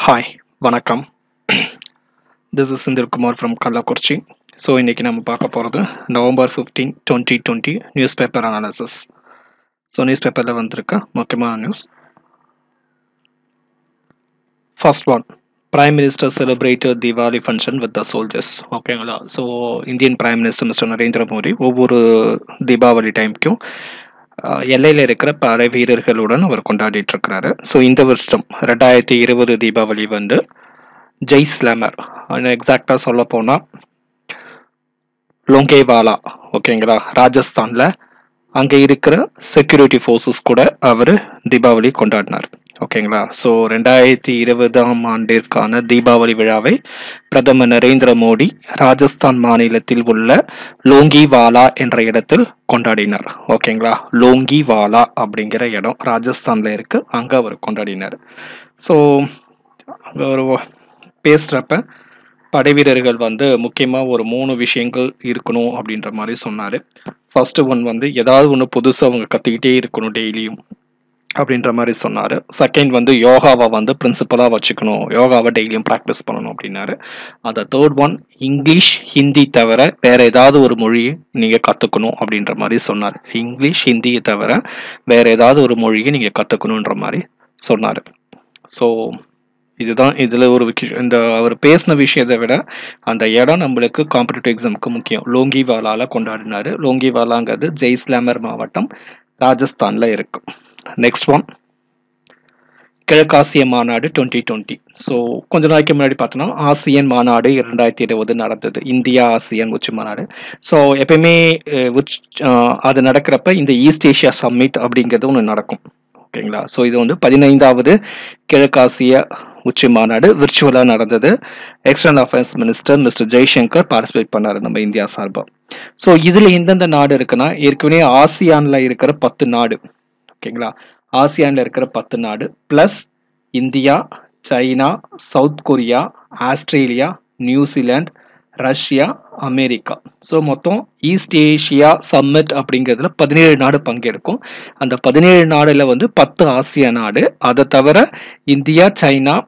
Hi வணக்கம் this is Senthilkumar from Kallakurichi so இன்றைக்கி நம்ம பார்க்க போகிறது November fifteen twenty twenty news paper analysis so news பேப்பரில் வந்திருக்க முக்கியமான news first one prime minister celebrated Deepavali function with the soldiers ஓகேங்களா so Indian prime minister mister Narendra Modi ஒவ்வொரு தீபாவளி டைம்க்கும் எல்லையில் இருக்கிற படை வீரர்களுடன் அவர் கொண்டாடிட்டு இருக்கிறாரு ஸோ இந்த வருஷம் ரெண்டாயிரத்தி இருபது தீபாவளி வந்து ஜெய் ஸ்லாமர் எக்ஸாக்டாக சொல்ல போனால் லோங்கேவாலா ஓகேங்களா ராஜஸ்தானில் அங்கே இருக்கிற செக்யூரிட்டி ஃபோர்ஸஸ் கூட அவர் தீபாவளி கொண்டாடினார் ஓகேங்களா ஸோ ரெண்டாயிரத்தி இருபதாம் ஆண்டிற்கான தீபாவளி விழாவை பிரதமர் நரேந்திர மோடி ராஜஸ்தான் மாநிலத்தில் உள்ள லோங்கிவாலா என்ற இடத்தில் கொண்டாடினார் ஓகேங்களா லோங்கிவாலா அப்படிங்கிற இடம் ராஜஸ்தான்ல இருக்கு அங்க அவர் கொண்டாடினார் ஸோ ஒரு பேசுறப்ப படை வீரர்கள் வந்து முக்கியமாக ஒரு மூணு விஷயங்கள் இருக்கணும் அப்படின்ற மாதிரி சொன்னார் ஃபர்ஸ்ட் ஒன் வந்து ஏதாவது ஒன்று புதுசாக அவங்க கற்றுக்கிட்டே இருக்கணும் டெய்லியும் அப்படின்ற மாதிரி சொன்னார் செகண்ட் வந்து யோகாவை வந்து பிரின்சிபலாக வச்சுக்கணும் யோகாவை டெய்லியும் ப்ராக்டிஸ் பண்ணணும் அப்படின்னாரு அந்த தேர்ட் ஒன் இங்கிலீஷ் ஹிந்தி தவிர வேற ஏதாவது ஒரு மொழியை நீங்கள் கற்றுக்கணும் அப்படின்ற மாதிரி சொன்னார் இங்கிலீஷ் ஹிந்தியை தவிர வேற ஏதாவது ஒரு மொழியை நீங்கள் கற்றுக்கணுன்ற மாதிரி சொன்னார் ஸோ இதுதான் இதில் ஒரு விஷயம் இந்த அவர் பேசின விஷயத்தை விட அந்த இடம் நம்மளுக்கு காம்படிட்டிவ் எக்ஸாமுக்கு முக்கியம் லோங்கிவாலாவில் கொண்டாடினார் லோங்கிவாலாங்கிறது ஜெய்ஸ்லாமர் மாவட்டம் ராஜஸ்தானில் இருக்கு நெக்ஸ்ட் ஒன் கிழக்காசிய மாநாடு டுவெண்ட்டி டுவெண்ட்டி ஸோ கொஞ்ச நாளைக்கு முன்னாடி பார்த்தோன்னா ஆசியன் மாநாடு இரண்டாயிரத்தி இருபது நடந்தது இந்தியா ஆசியன் உச்சி மாநாடு ஸோ எப்பயுமே உச் அது நடக்கிறப்ப இந்த ஈஸ்ட் ஏஷியா சம்மிட் அப்படிங்கிறது ஒன்று நடக்கும் ஓகேங்களா ஸோ இது வந்து பதினைந்தாவது கிழக்காசிய உச்சி மாநாடு விர்ச்சுவலாக நடந்தது external affairs minister mister Jaishankar participate பண்ணார் நம்ம இந்தியா சார்பாக ஸோ இதில் எந்தெந்த நாடு இருக்குன்னா ஏற்கனவே ஆசியானில் இருக்கிற பத்து நாடு ஓகேங்களா ஆசியானில் இருக்கிற பத்து நாடு plus India China South Korea Australia New Zealand Russia America so மொத்தம் ஈஸ்ட் ஏஷியா சம்மிட் அப்படிங்கிறதுல பதினேழு நாடு பங்கெடுக்கும் அந்த பதினேழு நாடுல வந்து பத்து ஆசியா நாடு அதை தவிர India China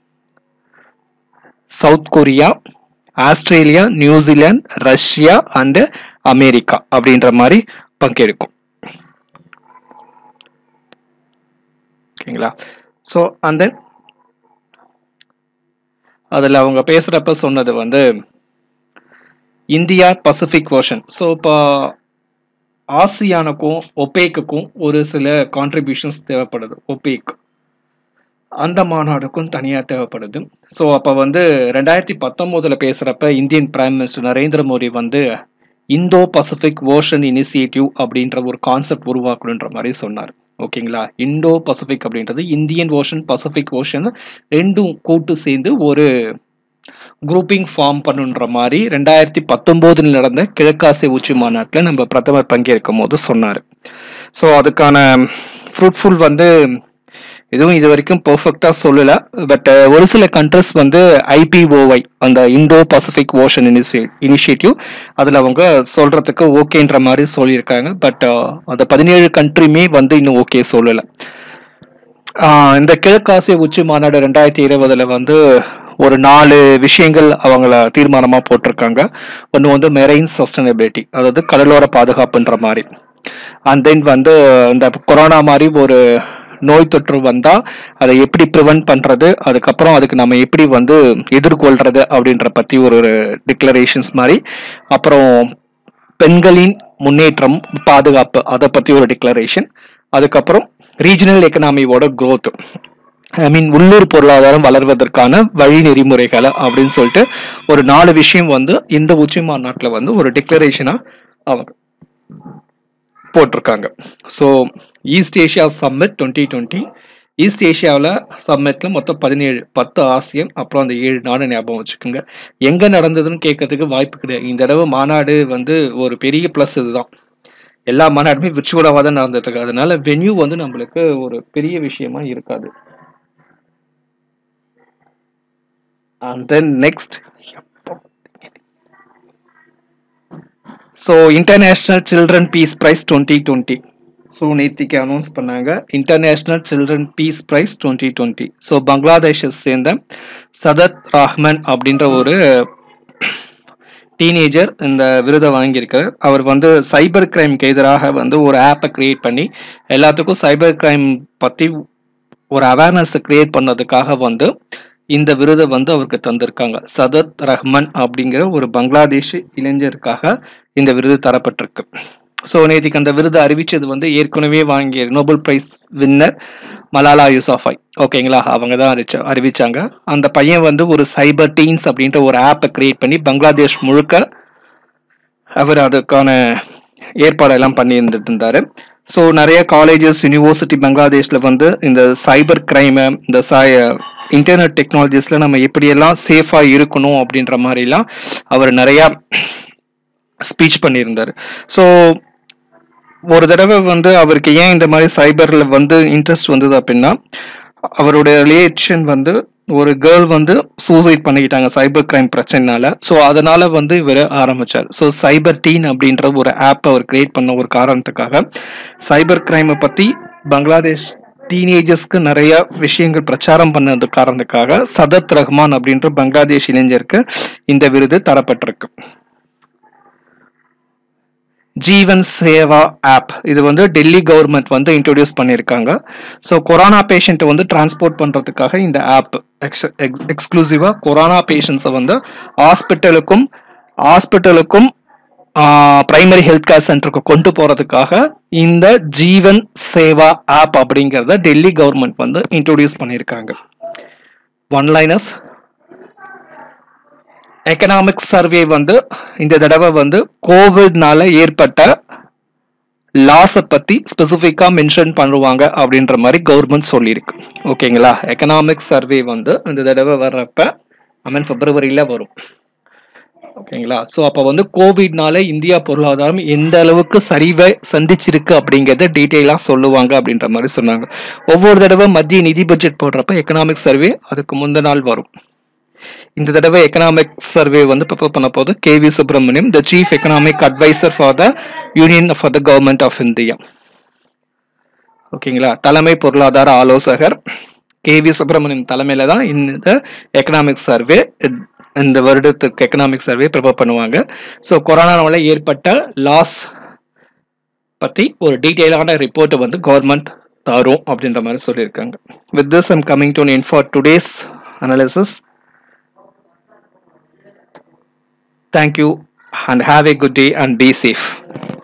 South Korea Australia New Zealand Russia and America அப்படின்ற மாதிரி பங்கெடுக்கும் ஓகேங்களா ஸோ அண்ட் தென் அதில் அவங்க பேசுகிறப்ப சொன்னது வந்து இந்தியா பசிபிக் ஓஷன் ஸோ இப்போ ஆசியானுக்கும் ஒபேக்குக்கும் ஒரு சில கான்ட்ரிபியூஷன்ஸ் தேவைப்படுது ஒபேக் அந்த மாநாடுக்கும் தனியாக தேவைப்படுது ஸோ அப்போ வந்து ரெண்டாயிரத்தி பத்தொம்போதில் பேசுகிறப்ப Indian prime minister Narendra Modi வந்து இந்தோ பசிபிக் ஓஷன் இனிஷியேட்டிவ் அப்படின்ற ஒரு கான்செப்ட் உருவாக்கணுன்ற மாதிரி சொன்னார் ஓகேங்களா இண்டோ பசிபிக் அப்படின்றது இந்தியன் ஓஷன் பசிபிக் ஓஷன் ரெண்டும் கூட்டு சேர்ந்து ஒரு குரூப்பிங் ஃபார்ம் பண்ணுன்ற மாதிரி ரெண்டாயிரத்தி பத்தொம்போதில் நடந்த கிழக்காசிய உச்சி மாநாட்டில் நம்ம பிரதமர் பங்கேற்கும் போது சொன்னார் ஸோ அதுக்கான ஃப்ரூட்ஃபுல் வந்து எதுவும் இது வரைக்கும் பெர்ஃபெக்டாக சொல்லலை பட் ஒரு சில கண்ட்ரிஸ் வந்து ஐபிஓஐ அந்த இண்டோ பசிபிக் ஓஷன் இனிஷியே இனிஷியேட்டிவ் அதில் அவங்க சொல்கிறதுக்கு ஓகேன்ற மாதிரி சொல்லியிருக்காங்க பட் அந்த பதினேழு கண்ட்ரியுமே வந்து இன்னும் ஓகே சொல்லலை இந்த கிழக்காசிய உச்சி மாநாடு ரெண்டாயிரத்தி இருபதுல வந்து ஒரு நாலு விஷயங்கள் அவங்கள தீர்மானமாக போட்டிருக்காங்க ஒன்று வந்து மெரைன் சஸ்டைனபிலிட்டி அதாவது கடலோர பாதுகாப்புன்ற மாதிரி அண்ட் தென் வந்து இந்த கொரோனா மாதிரி ஒரு நோய் தொற்று வந்தால் அதை எப்படி ப்ரிவென்ட் பண்ணுறது அதுக்கப்புறம் அதுக்கு நம்ம எப்படி வந்து எதிர்கொள்றது அப்படின்ற பற்றி ஒரு ஒரு டிக்ளரேஷன்ஸ் மாதிரி அப்புறம் பெண்களின் முன்னேற்றம் பாதுகாப்பு அதை பற்றி ஒரு டிக்ளரேஷன் அதுக்கப்புறம் ரீஜனல் எக்கனாமியோட க்ரோத் ஐ மீன் உள்ளூர் பொருளாதாரம் வளர்வதற்கான வழி நெறிமுறைகளை அப்படின்னு சொல்லிட்டு ஒரு நாலு விஷயம் வந்து இந்த உச்சி மாநாட்டில் வந்து ஒரு டிக்ளரேஷனாக அவங்க போட்டிருக்காங்க so East Asia summit twenty twenty East ஏஷியாவில் சம்மிட்டில் மொத்தம் பதினேழு பத்து ஆசியன் அப்புறம் அந்த ஏழு நாடு ஞாபகம் வச்சுக்கோங்க எங்கே நடந்ததுன்னு கேட்கறதுக்கு வாய்ப்பு கிடையாது இந்த தடவை மாநாடு வந்து ஒரு பெரிய ப்ளஸ் இதுதான் எல்லா மாநாடுமே விர்ச்சுவலாக தான் நடந்துட்டு இருக்கு அதனால வென்யூ வந்து நம்மளுக்கு ஒரு பெரிய விஷயமா இருக்காது and then next so international children peace prize twenty twenty so நேத்திக்கு அனௌன்ஸ் பண்ணாங்க international children peace prize twenty twenty so பங்களாதேஷை சேர்ந்த சதத் ரஹ்மன் அப்படின்ற ஒரு டீனேஜர் இந்த விருதை வாங்கியிருக்கார் அவர் வந்து சைபர் கிரைம்க்கு எதிராக வந்து ஒரு ஆப்பை கிரியேட் பண்ணி எல்லாத்துக்கும் சைபர் கிரைம் பற்றி ஒரு அவேர்னஸ் கிரியேட் பண்ணதுக்காக வந்து இந்த விருதை வந்து அவருக்கு தந்திருக்காங்க சதத் ரஹ்மன் அப்படிங்கிற ஒரு பங்களாதேஷ் இளைஞருக்காக இந்த விருது தரப்பட்டிருக்கு ஸோ நேற்றுக்கு அந்த விருது அறிவிச்சது வந்து ஏற்கனவே வாங்கிய Nobel prize winner Malala Yousafzai ஓகேங்களா அவங்க தான் அறிச்ச அறிவிச்சாங்க அந்த பையன் வந்து ஒரு சைபர் டீன்ஸ் அப்படின்ற ஒரு ஆப்பை கிரியேட் பண்ணி பங்களாதேஷ் முழுக்க அவர் அதுக்கான ஏற்பாடெல்லாம் பண்ணி இருந்துட்டு இருந்தாரு ஸோ நிறைய காலேஜஸ் யூனிவர்சிட்டி பங்களாதேஷில் வந்து இந்த சைபர் கிரைமு இந்த சாய இன்டர்நெட் டெக்னாலஜிஸில் நம்ம எப்படியெல்லாம் சேஃபாக இருக்கணும் அப்படின்ற மாதிரிலாம் அவர் நிறையா ஸ்பீச் பண்ணியிருந்தார் ஸோ ஒரு தடவை வந்து அவருக்கு ஏன் இந்த மாதிரி சைபரில் வந்து இன்ட்ரெஸ்ட் வந்தது அப்படின்னா அவருடைய ரிலேஷன் வந்து ஒரு கேர்ள் வந்து சூசைட் பண்ணிக்கிட்டாங்க சைபர் கிரைம் பிரச்சனைனால ஸோ அதனால வந்து இவர் ஆரம்பிச்சார் ஸோ சைபர் டீன் அப்படின்ற ஒரு ஆப் அவர் கிரியேட் பண்ண ஒரு காரணத்துக்காக சைபர் கிரைமை பற்றி பங்களாதேஷ் டீனேஜர்ஸ்க்கு நிறைய விஷயங்கள் பிரச்சாரம் பண்ணது காரணத்துக்காக சதத் ரஹ்மான் அப்படின்ற பங்களாதேஷ் இளைஞருக்கு இந்த விருது தரப்பட்டிருக்கு ஜீவன் சேவா ஆப் இது வந்து டெல்லி கவர்மெண்ட் வந்து இன்ட்ரோடியூஸ் பண்ணியிருக்காங்க ஸோ கொரோனா பேஷண்ட்டை வந்து டிரான்ஸ்போர்ட் பண்ணுறதுக்காக இந்த ஆப் எக்ஸ் எக்ஸ்க்ளூசிவாக கொரோனா பேஷண்ட்ஸை வந்து ஹாஸ்பிட்டலுக்கும் ஹாஸ்பிட்டலுக்கும் பிரைமரி ஹெல்த் கேர் சென்டருக்கு கொண்டு போகிறதுக்காக இந்த ஜீவன் சேவா ஆப் அப்படிங்கிறத டெல்லி கவர்மெண்ட் வந்து இன்ட்ரோடியூஸ் பண்ணியிருக்காங்க ஒன்லைனஸ் எக்கனாமிக் சர்வே வந்து இந்த தடவை வந்து கோவிட்னால ஏற்பட்ட லாஸை பற்றி ஸ்பெசிஃபிக்காக மென்ஷன் பண்ணுவாங்க அப்படின்ற மாதிரி கவர்மெண்ட் சொல்லியிருக்கு ஓகேங்களா எக்கனாமிக் சர்வே வந்து இந்த தடவை வர்றப்ப ஐ மீன் பிப்ரவரியில் வரும் ஓகேங்களா ஸோ அப்போ வந்து கோவிட்னால இந்தியா பொருளாதாரம் எந்த அளவுக்கு சரிவை சந்திச்சிருக்கு அப்படிங்கிறத டீட்டெயிலாக சொல்லுவாங்க அப்படின்ற மாதிரி சொன்னாங்க ஒவ்வொரு தடவை மத்திய நிதி பட்ஜெட் போடுறப்ப எக்கனாமிக் சர்வே அதுக்கு முந்த நாள் வரும் இந்த தடவை எக்கனாமிக் சர்வே வந்து ப்ரிப்பேர் பண்ண போது K V Subramanian the chief economic adviser for the union for the government of India ஓகேங்களா தலைமை பொருளாதார ஆலோசகர் கே வி சுப்பிரமணியம் தலைமையில தான் இந்த எக்கனாமிக் சர்வே இந்த வருடத்துக்கு எக்கனாமிக் சர்வே ப்ரிப்பேர் பண்ணுவாங்க ஸோ கொரோனாவால ஏற்பட்ட லாஸ் பற்றி ஒரு டீட்டெயிலான ரிப்போர்ட்டை வந்து கவர்மெண்ட் தரும் அப்படின்ற மாதிரி சொல்லியிருக்காங்க with this I'm coming to in for today's analysis Thank you and have a good day and be safe.